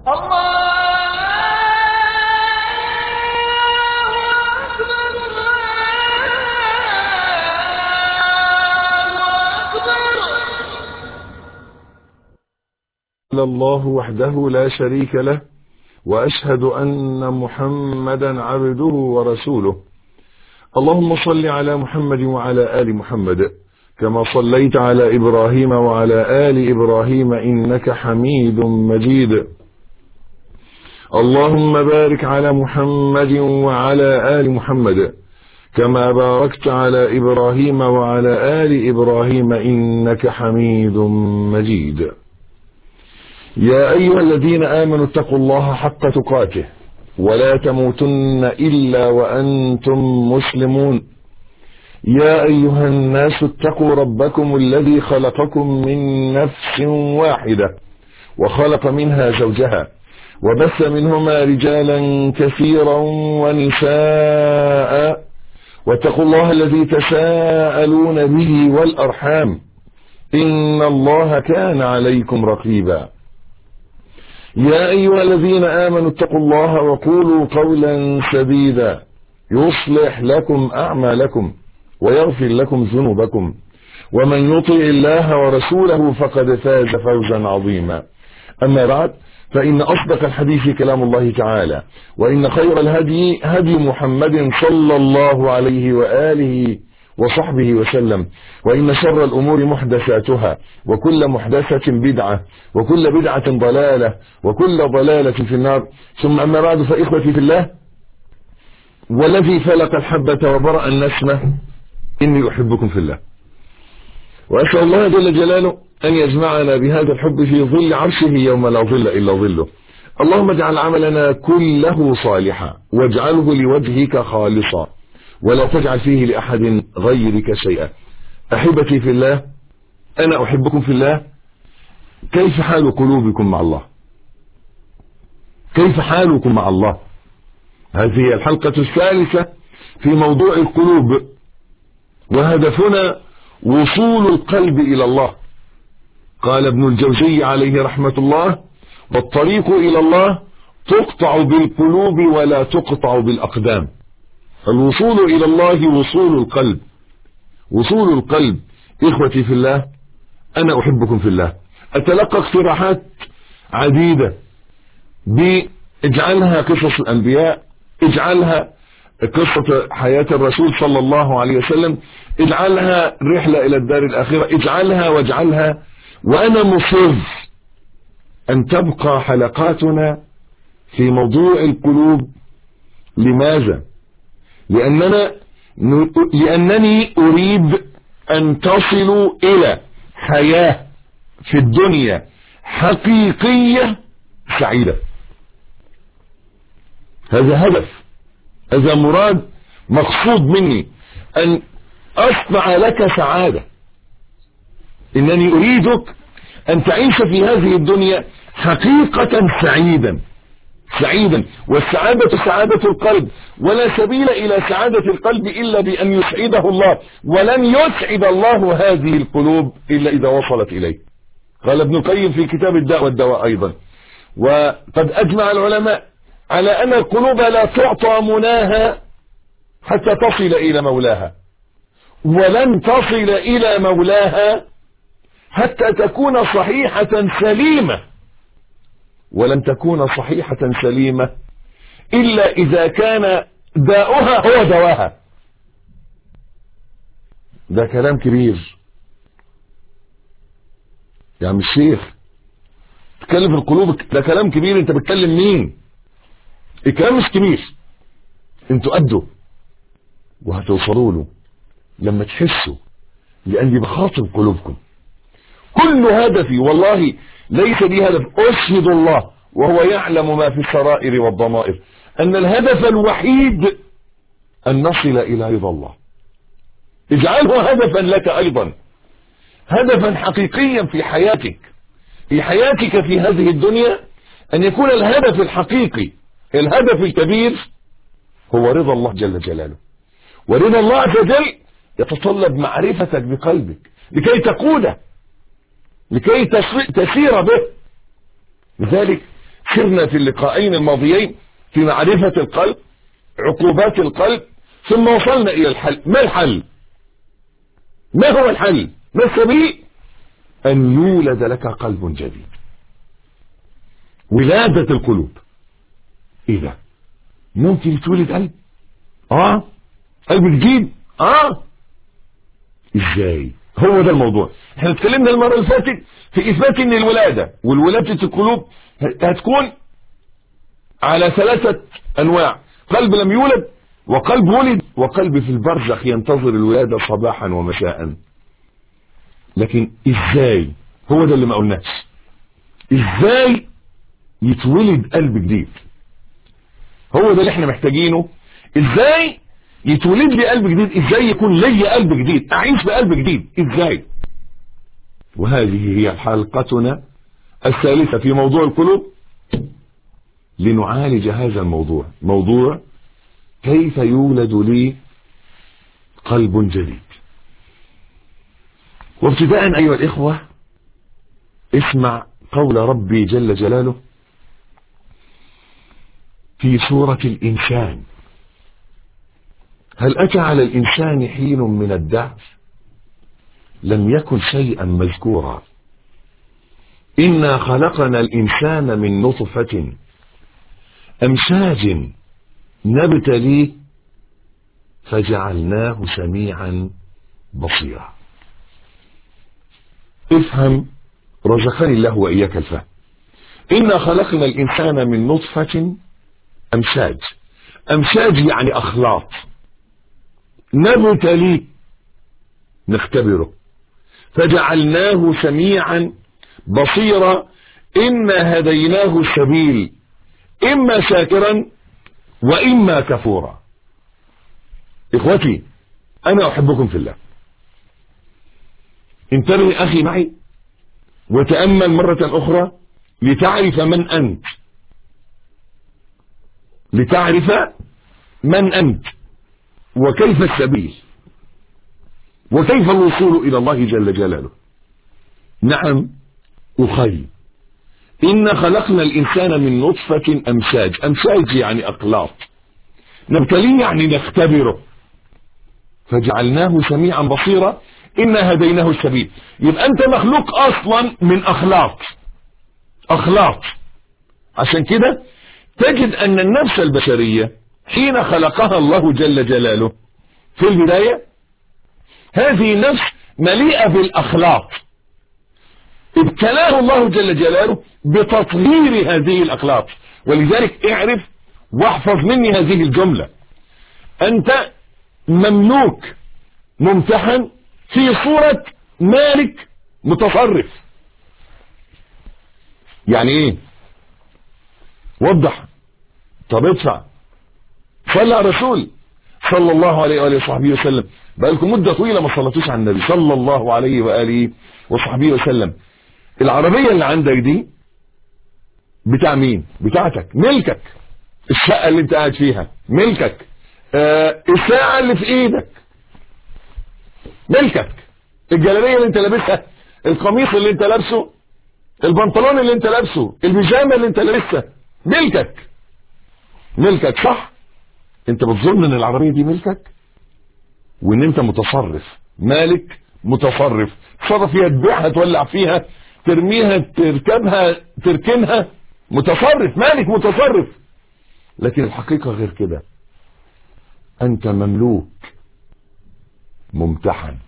الله وحده لا شريك له وأشهد أن محمدا عبده ورسوله اللهم صل على محمد وعلى آل محمد كما صليت على إبراهيم وعلى آل إبراهيم إنك حميد مجيد اللهم بارك على محمد وعلى آل محمد كما باركت على إبراهيم وعلى آل إبراهيم إنك حميد مجيد يا أيها الذين آمنوا اتقوا الله حق تقاته ولا تموتن إلا وأنتم مسلمون يا أيها الناس اتقوا ربكم الذي خلقكم من نفس واحدة وخلق منها زوجها وبث منهما رجالا كثيرا ونساء واتقوا الله الذي تساءلون به والأرحام إن الله كان عليكم رقيبا يا أيها الذين آمنوا اتقوا الله وقولوا قولا سديدا يصلح لكم أعمالكم ويغفر لكم ذنوبكم ومن يطع الله ورسوله فقد فاز فوزا عظيما أما بعد فإن أصدق الحديث كلام الله تعالى وإن خير الهدي هدي محمد صلى الله عليه وآله وصحبه وسلم وإن شر الأمور محدثاتها وكل محدثة بدعة وكل بدعة ضلالة وكل ضلالة في النار ثم أما بعد فإخوتي في الله والذي فلق الحبة وبرأ النسمة إني أحبكم في الله وأسأل الله جل جلاله أن يجمعنا بهذا الحب في ظل عرشه يوم لا ظل إلا ظله اللهم اجعل عملنا كله صالحا واجعله لوجهك خالصا ولا تجعل فيه لأحد غيرك شيئا أحبتي في الله أنا أحبكم في الله كيف حال قلوبكم مع الله كيف حالكم مع الله هذه الحلقة الثالثة في موضوع القلوب وهدفنا وصول القلب إلى الله قال ابن الجوزي عليه رحمة الله والطريق إلى الله تقطع بالقلوب ولا تقطع بالأقدام الوصول إلى الله وصول القلب وصول القلب إخوتي في الله أنا أحبكم في الله أتلقى اقتراحات عديدة باجعلها قصص الأنبياء اجعلها قصة حياة الرسول صلى الله عليه وسلم اجعلها رحلة إلى الدار الآخرة اجعلها واجعلها وأنا مصر أن تبقى حلقاتنا في موضوع القلوب لماذا لأننا لأنني أريد أن تصلوا إلى حياة في الدنيا حقيقية سعيدة هذا هدف هذا مراد مقصود مني أن أصنع لك سعادة إنني أريدك أن تعيش في هذه الدنيا حقيقة سعيدا سعيدا والسعادة سعادة القلب ولا سبيل إلى سعادة القلب إلا بأن يسعده الله ولن يسعد الله هذه القلوب إلا إذا وصلت إليه قال ابن القيم في كتاب الداء والدواء أيضا وقد أجمع العلماء على أن القلوب لا تعطى مناها حتى تصل إلى مولاها ولن تصل إلى مولاها حتى تكون صحيحة سليمة ولن تكون صحيحة سليمة إلا إذا كان داؤها هو دواها ده كلام كبير يا عم الشيخ تتكلم في القلوب ده كلام كبير انت بتكلم مين الكلام مش كبير انتوا قدوا وهتوصلوا له لما تحسوا لاني بخاطب قلوبكم كل هدفي والله ليس لي هدف أشهد الله وهو يعلم ما في السرائر والضمائر أن الهدف الوحيد أن نصل إلى رضا الله اجعله هدفا لك أيضا هدفا حقيقيا في حياتك في حياتك في هذه الدنيا أن يكون الهدف الحقيقي الهدف الكبير هو رضا الله جل جلاله ورضا الله عز وجل يتطلب معرفتك بقلبك لكي تقوده لكي تسير به لذلك سرنا في اللقاءين الماضيين في معرفة القلب عقوبات القلب ثم وصلنا إلى الحل ما الحل ما هو الحل ما السبيل أن يولد لك قلب جديد ولادة القلوب إيه ده ممكن يتولد قلب آه قلب جديد آه إزاي هو ده الموضوع احنا اتكلمنا المرة اللي فاتت في إثبات أن الولادة والولادة القلوب هتكون على ثلاثة أنواع قلب لم يولد وقلب ولد وقلب في البرزخ ينتظر الولادة صباحا ومساء لكن ازاي هو ده اللي ما قلناش ازاي يتولد قلب جديد هو ده اللي احنا محتاجينه ازاي يتولد لي قلب جديد ازاي يكون لي قلب جديد اعيش بقلب جديد ازاي وهذه هي حلقتنا الثالثة في موضوع القلوب لنعالج هذا الموضوع موضوع كيف يولد لي قلب جديد وابتداء أيها الإخوة اسمع قول ربي جل جلاله في سورة الإنسان هل أتى على الإنسان حين من الدهر لم يكن شيئا مذكورا إنا خلقنا الإنسان من نطفة أمشاج نبتليه فجعلناه سميعا بصيرا افهم رزقني الله وإياك الفهم إنا خلقنا الإنسان من نطفة أمشاج أمشاج يعني أخلاط نبتليه نختبره فجعلناه سميعا بصيرا إنا هديناه السبيل إما شاكرا وإما كفورا إخوتي أنا أحبكم في الله انتبه أخي معي وتأمل مرة أخرى لتعرف من أنت لتعرف من أنت وكيف السبيل وكيف الوصول إلى الله جل جلاله نعم أخي إن خلقنا الإنسان من نطفة أمشاج أمشاج يعني أقلاط نبتليه يعني نختبره فجعلناه سميعا بصيرا إنا هديناه السبيل يبقى أنت مخلوق أصلا من أخلاط أخلاط عشان كده تجد أن النفس البشرية حين خلقها الله جل جلاله في البداية هذه النفس مليئة بالأخلاق ابتلاه الله جل جلاله بتطهير هذه الأخلاق ولذلك اعرف واحفظ مني هذه الجملة أنت مملوك ممتحن في صورة مالك متصرف يعني ايه وضح طب ادفع صلى على الرسول صلى الله عليه وآله وصحبه وسلم بقالكم مدة طويلة ما صلتوش على النبي صلى الله عليه وآله وصحبه وسلم العربية اللي عندك دي بتاع مين بتاعتك ملكك الشقة اللي انت قاعد فيها ملكك آه الساعة اللي في ايدك ملكك الجلابية اللي انت لابسها القميص اللي انت لابسه البنطلون اللي انت لابسه البيجامة اللي انت لابسها ملكك ملكك صح انت بتظن ان العربية دي ملكك وان انت متصرف مالك متصرف تصرف فيها تبيعها تولع فيها ترميها تركبها تركنها متصرف مالك متصرف لكن الحقيقة غير كده انت مملوك ممتحن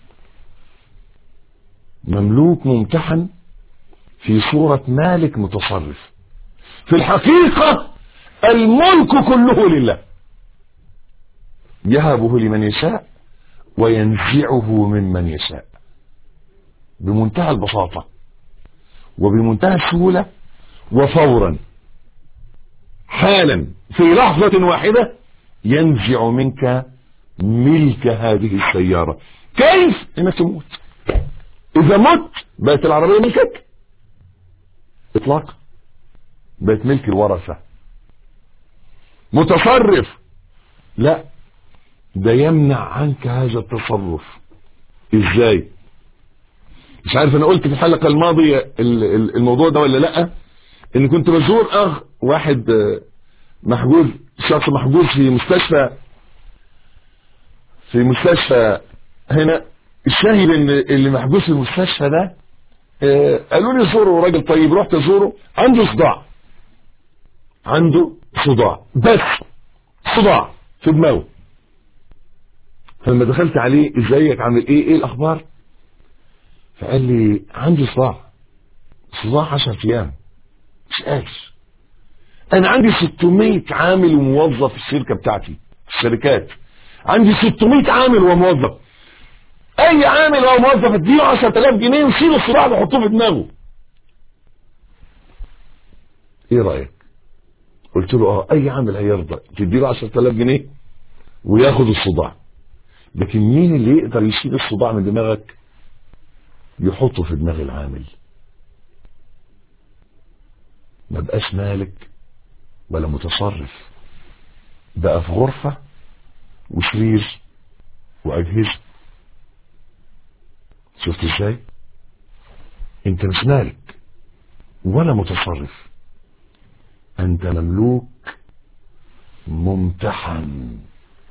مملوك ممتحن في صورة مالك متصرف في الحقيقة الملك كله لله يهبه لمن يشاء وينزعه ممن يشاء بمنتهى البساطة وبمنتهى السهولة وفورا حالا في لحظة واحدة ينزع منك ملك هذه السيارة كيف انك تموت اذا مت بقت العربية ملكك اطلاق بقت ملك الورثة متصرف لا ده يمنع عنك هذا التصرف ازاي مش عارف انا قلت في الحلقة الماضية الموضوع ده ولا لا ان كنت بزور اخ واحد محجوز شخص محجوز في مستشفى في مستشفى هنا الشاهد ان اللي محجوز في المستشفى ده اه قالوا لي زوره راجل طيب رحت ازوره عنده صداع عنده صداع بس صداع في دماغه فلما دخلت عليه ازيك عامل ايه ايه الاخبار فقال لي عندي صداع صداع 10 ايام مش قادر انا عندي 600 عامل وموظف في الشركه بتاعتي في الشركات عندي 600 عامل وموظف اي عامل او موظف اديله 10000 جنيه وشيل الصداع ده وحطوه في دماغه ايه رايك قلت له اه اي عامل هيرضى تديله 10000 جنيه وياخد الصداع لكن مين اللي يقدر يشيل الصداع من دماغك يحطه في دماغ العامل ما بقاش مالك ولا متصرف بقى في غرفة وسرير وأجهزة شفت ازاي انت مش مالك ولا متصرف انت مملوك ممتحن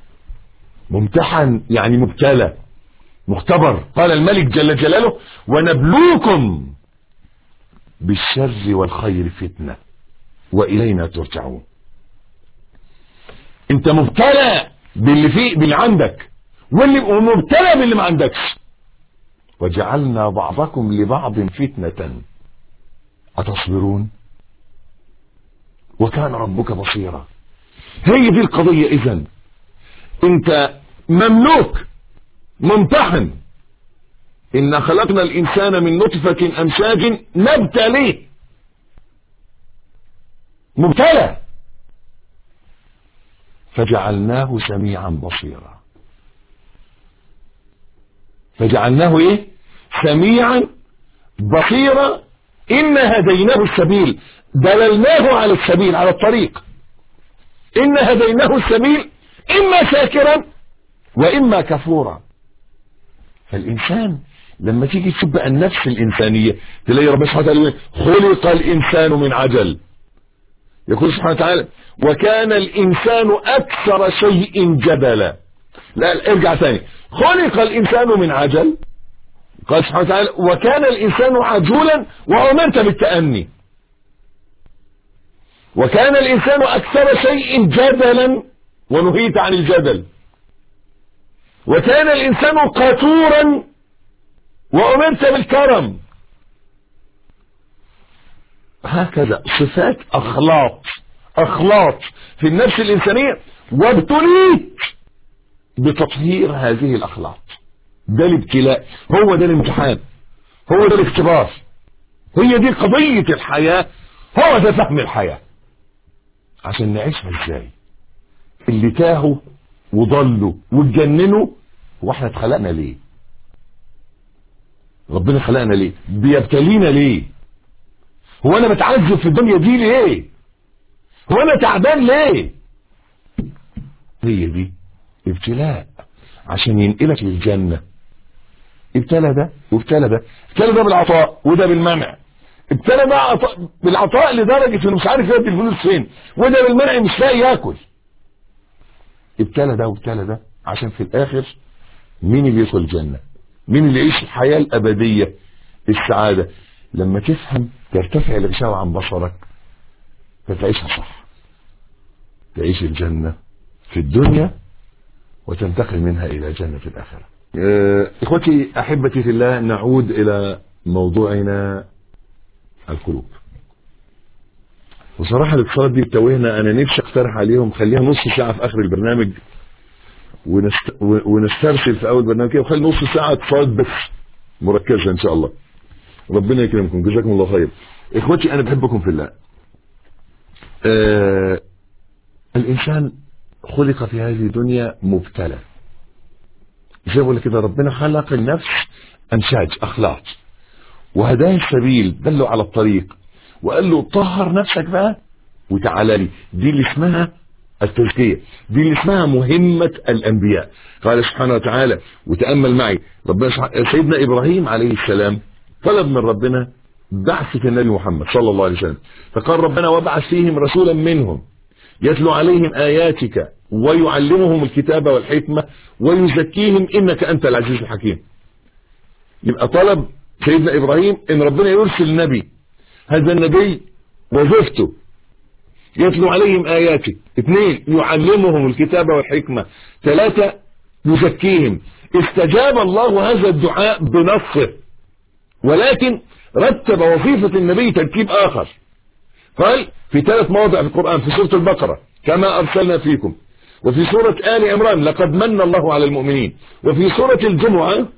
ممتحن يعني مبتلى مختبر قال الملك جل جلاله ونبلوكم بالشر والخير فتنة وإلينا ترجعون انت مبتلى باللي فيه باللي عندك واللي ومبتلى باللي ما عندكش وجعلنا بعضكم لبعض فتنة أتصبرون وكان ربك بصيرا هي دي القضية إذن انت مملوك ممتحن إن خلقنا الإنسان من نطفة أمشاج نبتليه مبتلى فجعلناه سميعا بصيرا فجعلناه ايه سميعا بصيرا إن هديناه السبيل دللناه على السبيل على الطريق إن هديناه السبيل إما شاكرا وإما كفورا فالإنسان لما تيجي تشوف بقى النفس الإنسانية تلاقي ربنا سبحانه وتعالى خلق الإنسان من عجل يقول سبحانه وتعالى وكان الإنسان أكثر شيء جدلا لا ارجع ثاني خلق الإنسان من عجل قال سبحانه وتعالى وكان الإنسان عجولا وأمرت بالتأني وكان الإنسان أكثر شيء جدلا ونهيت عن الجدل وكان الإنسان قاتورا وأمرت بالكرم هكذا صفات أخلاق أخلاق في النفس الإنسانية وابتليت بتطهير هذه الأخلاق ده الابتلاء هو ده الامتحان هو ده الاختبار هي دي قضية الحياة هو ده فهم الحياة عشان نعيشها ازاي اللي تاهوا وضلوا واتجننوا هو احنا اتخلقنا ليه ربنا خلقنا ليه بيبتلينا ليه هو انا بتعذب في الدنيا دي ليه هو انا تعبان ليه هي دي ابتلاء عشان ينقلك للجنة ابتلى ده وابتلى ده ابتلى ده بالعطاء وده بالمنع ابتلى ده عطاء بالعطاء لدرجة انه مش عارف يدي الفلوس فين وده بالمنع مش لاقي ياكل ابتلى ده وابتلى ده عشان في الاخر مين اللي يدخل الجنة مين اللي يعيش الحياة الابدية السعادة لما تفهم ترتفع الغشاوة عن بصرك فتعيشها صح تعيش الجنة في الدنيا وتنتقل منها إلى جنة الآخرة إخوتي أحبتي في الله نعود إلى موضوعنا القلوب وصراحة الاتصالات دي بتوهنا أنا نفسي أقترح عليهم خليها نص ساعة في آخر البرنامج ونست... ونسترسل في أول برنامج كده وخلي نص ساعة اتصالات بس مركزة إن شاء الله ربنا يكرمكم جزاكم الله خير إخوتي أنا بحبكم في الله آه الإنسان خلق في هذه الدنيا مبتلى زي ما كده ربنا خلق النفس أمشاج أخلاق وهداه السبيل دله على الطريق وقال له طهر نفسك بقى وتعالى لي دي اللي اسمها التزكية دي اللي اسمها مهمة الأنبياء قال سبحانه وتعالى وتأمل معي ربنا سيدنا إبراهيم عليه السلام طلب من ربنا بعثة النبي محمد صلى الله عليه وسلم فقال ربنا وابعث فيهم رسولا منهم يتلو عليهم آياتك ويعلمهم الكتاب والحكمة ويزكيهم إنك أنت العزيز الحكيم يبقى طلب سيدنا إبراهيم إن ربنا يرسل نبي هذا النبي وظيفته يتلو عليهم آياتك اثنين يعلمهم الكتاب والحكمة ثلاثة يزكيهم استجاب الله هذا الدعاء بنصه ولكن رتب وظيفة النبي ترتيب آخر قال في ثلاث مواضع في القرآن في سورة البقرة كما أرسلنا فيكم وفي سورة آل عمران لقد من الله على المؤمنين وفي سورة الجمعة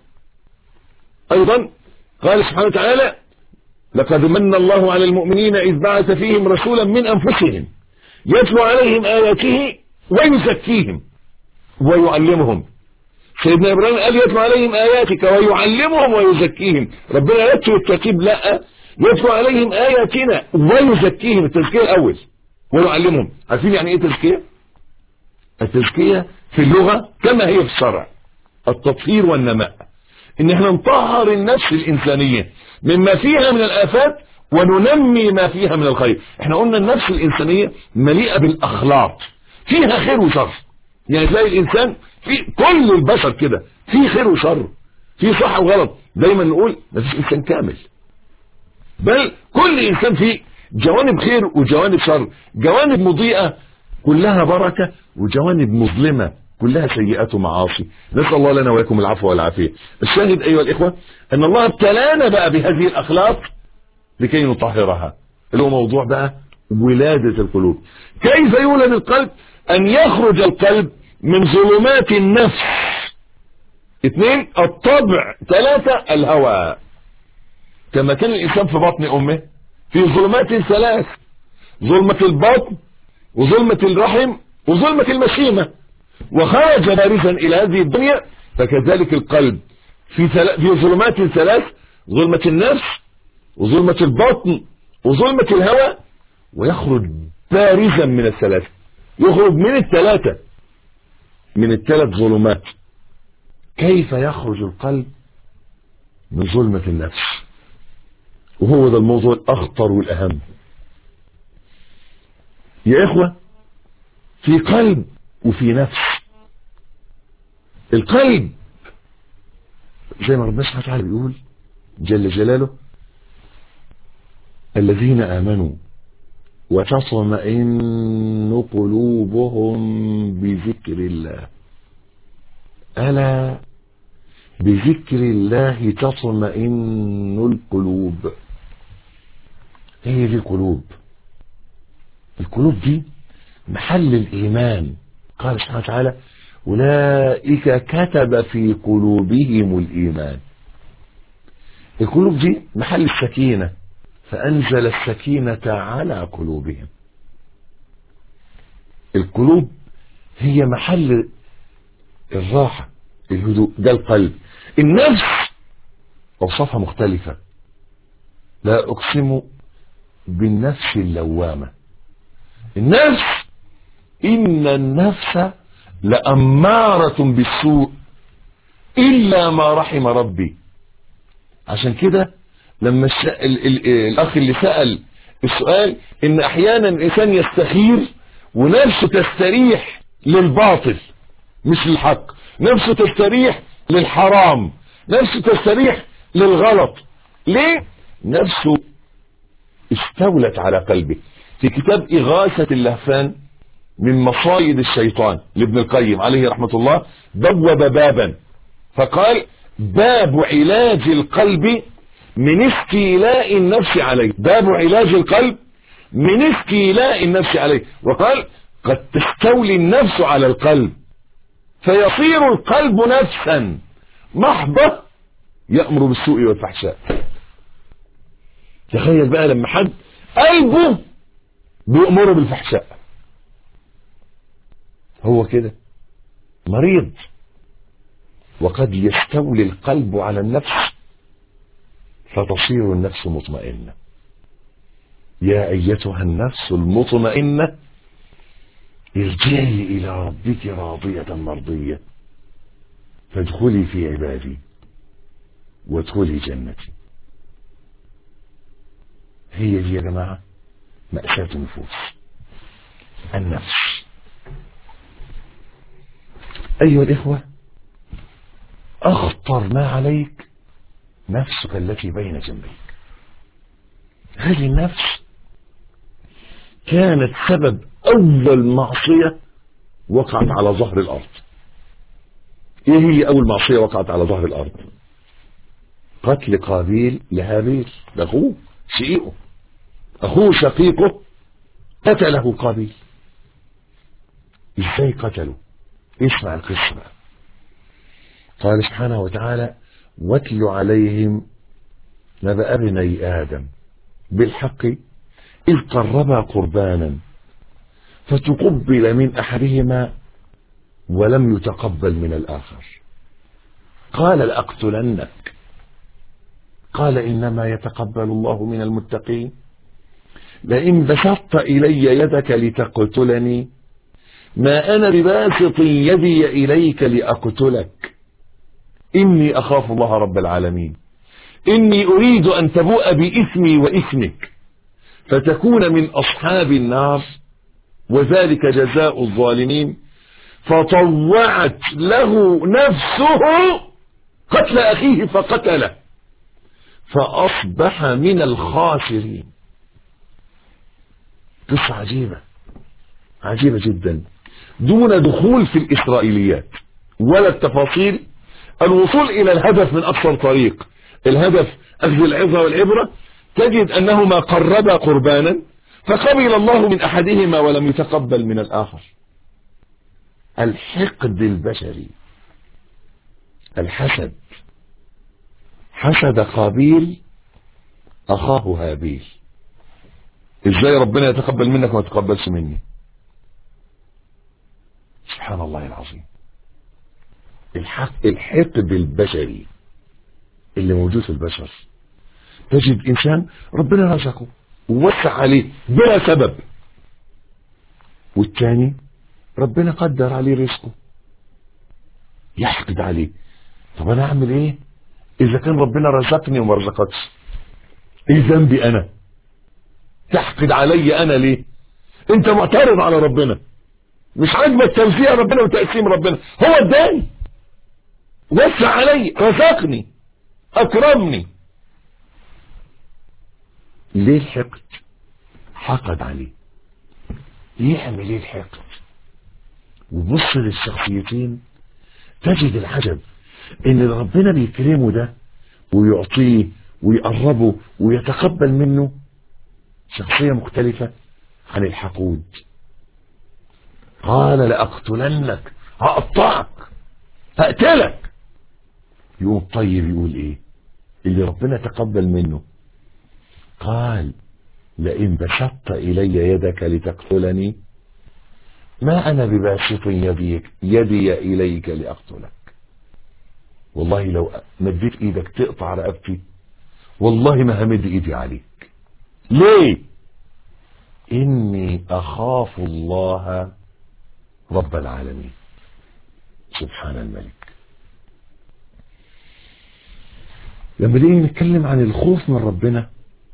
أيضا قال سبحانه وتعالى لقد من الله على المؤمنين إذ بعث فيهم رسولا من أنفسهم يتلو عليهم آياته ويزكيهم ويعلمهم سيدنا إبراهيم قال يتلو عليهم آياتك ويعلمهم ويزكيهم ربنا يتلو الترتيب لا يتلو عليهم آياتنا ويزكيهم التزكية الأول ويعلمهم عارفين يعني إيه تزكية التزكية في اللغة كما هي في الشرع التطهير والنماء ان احنا نطهر النفس الإنسانية مما فيها من الآفات وننمي ما فيها من الخير احنا قلنا النفس الإنسانية مليئة بالأخلاق فيها خير وشر يعني تلاقي الإنسان في كل البشر كده في خير وشر في صح وغلط دايما نقول ما فيش إنسان كامل بل كل إنسان فيه جوانب خير وجوانب شر جوانب مضيئة كلها بركة وجوانب مظلمة كلها سيئات ومعاصي نسأل الله لنا ولكم العفو والعافية الشاهد أيها الإخوة أن الله ابتلانا بقى بهذه الأخلاق لكي نطهرها اللي هو موضوع بقى ولادة القلوب كيف يولد القلب أن يخرج القلب من ظلمات النفس اثنين الطبع ثلاثة الهوى كما كان الإنسان في بطن أمه في ظلمات ثلاث ظلمة البطن وظلمة الرحم وظلمة المشيمة وخرج بارزا إلى هذه الدنيا فكذلك القلب في, ثل... في ظلمات ثلاث ظلمة النفس وظلمة البطن وظلمة الهوى ويخرج بارزا من الثلاثة يخرج من الثلاثة من الثلاث ظلمات كيف يخرج القلب من ظلمة النفس وهو ده الموضوع الأخطر والأهم يا إخوة في قلب وفي نفس القلب زي ما ربنا سبحانه وتعالى بيقول جل جلاله الذين آمنوا وتطمئن قلوبهم بذكر الله ألا بذكر الله تطمئن القلوب هي دي القلوب القلوب دي محل الإيمان قال سبحانه وتعالى أولئك كتب في قلوبهم الإيمان القلوب دي محل السكينة فأنزل السكينة على قلوبهم القلوب هي محل الراحة الهدوء ده القلب النفس أوصافها مختلفة لا أقسم بالنفس اللوامة النفس إن النفس لأمارة بالسوء إلا ما رحم ربي عشان كده لما الش... ال... ال... الأخ اللي سأل السؤال إن أحيانا الإنسان يستخير ونفسه تستريح للباطل مش للحق نفسه تستريح للحرام نفسه تستريح للغلط ليه نفسه استولت على قلبه في كتاب إغاثة اللهفان من مصايد الشيطان لابن القيم عليه رحمة الله بوب بابا فقال باب علاج القلب من استيلاء النفس عليه باب علاج القلب من استيلاء النفس عليه وقال قد تستولي النفس على القلب فيصير القلب نفسا محضة يأمر بالسوء والفحشاء تخيل بقى لما حد قلبه بيأمره بالفحشاء هو كده مريض وقد يستولي القلب على النفس فتصير النفس مطمئنة يا أيتها النفس المطمئنة ارجعي إلى ربك راضية مرضية فادخلي في عبادي وادخلي جنتي هي دي يا جماعة مأساة النفوس النفس أيها الإخوة أخطر ما عليك نفسك التي بين جنبيك هذه النفس كانت سبب أول معصية وقعت على ظهر الأرض إيه هي أول معصية وقعت على ظهر الأرض قتل قابيل لهابيل أخوه شقيقه أخوه شقيقه قتله قابيل إزاي قتله اسمع القصة بقى قال سبحانه وتعالى واتل عليهم نبأ ابني آدم بالحق إذ قربا قربانا فتقبل من أحدهما ولم يتقبل من الآخر قال لأقتلنك قال إنما يتقبل الله من المتقين لئن بسطت إلي يدك لتقتلني ما أنا بباسط يدي إليك لأقتلك إني أخاف الله رب العالمين إني أريد أن تبوء بإثمي وإثمك فتكون من أصحاب النار وذلك جزاء الظالمين فطوعت له نفسه قتل أخيه فقتله فأصبح من الخاسرين قصة عجيبة عجيبة جدا دون دخول في الإسرائيليات ولا التفاصيل الوصول إلى الهدف من أقصر طريق الهدف أخذ العظة والعبرة تجد أنهما قربا قربانا فقبل الله من أحدهما ولم يتقبل من الآخر الحقد البشري الحسد حسد قابيل أخاه هابيل ازاي ربنا يتقبل منك وما يتقبلش مني سبحان الله العظيم الحق الحقد البشري اللي موجود في البشر تجد انسان ربنا رزقه ووسع عليه بلا سبب والتاني ربنا قدر عليه رزقه يحقد عليه طب انا اعمل ايه اذا كان ربنا رزقني وما رزقكش ايه ذنبي انا تحقد علي انا ليه انت معترض على ربنا مش عاجبك توزيع ربنا وتقسيم ربنا هو اداني وسع علي رزقني اكرمني ليه الحقد حقد عليه يعمل ايه الحقد وبص للشخصيتين تجد العجب ان اللي ربنا بيكرمه ده ويعطيه ويقربه ويتقبل منه شخصية مختلفة عن الحقود قال لأقتلنك هقطعك هقتلك يقوم الطيب يقول ايه اللي ربنا تقبل منه قال لئن بسطت إلي يدك لتقتلني ما أنا بباسط يديك يدي إليك لأقتلك والله لو مديت إيدك تقطع رقبتي والله ما همد إيدي عليك ليه إني أخاف الله رب العالمين سبحان الملك لما نيجي نتكلم عن الخوف من ربنا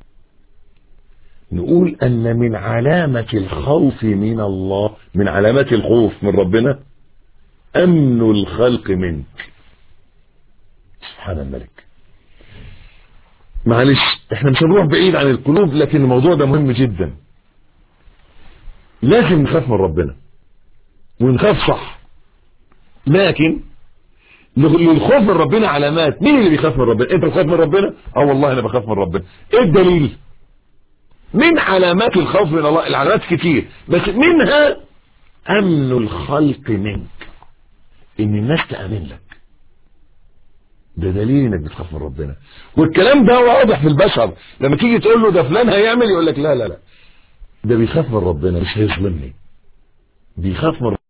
نقول أن من علامة الخوف من الله من علامات الخوف من ربنا أمن الخلق منك سبحان الملك معلش احنا مش هنروح بعيد عن القلوب لكن الموضوع ده مهم جدا لازم نخاف من ربنا ونخاف صح لكن للخوف من ربنا علامات مين اللي بيخاف من ربنا انت بتخاف من ربنا اه والله انا بخاف من ربنا ايه الدليل من علامات الخوف من الله العلامات كتير بس منها امن الخلق منك ان الناس تامن لك ده دليل انك بتخاف من ربنا والكلام ده واضح في البشر لما تيجي تقول له ده فلان هيعمل يقول لك لا لا لا ده بيخاف من ربنا مش هيظلمني بيخاف من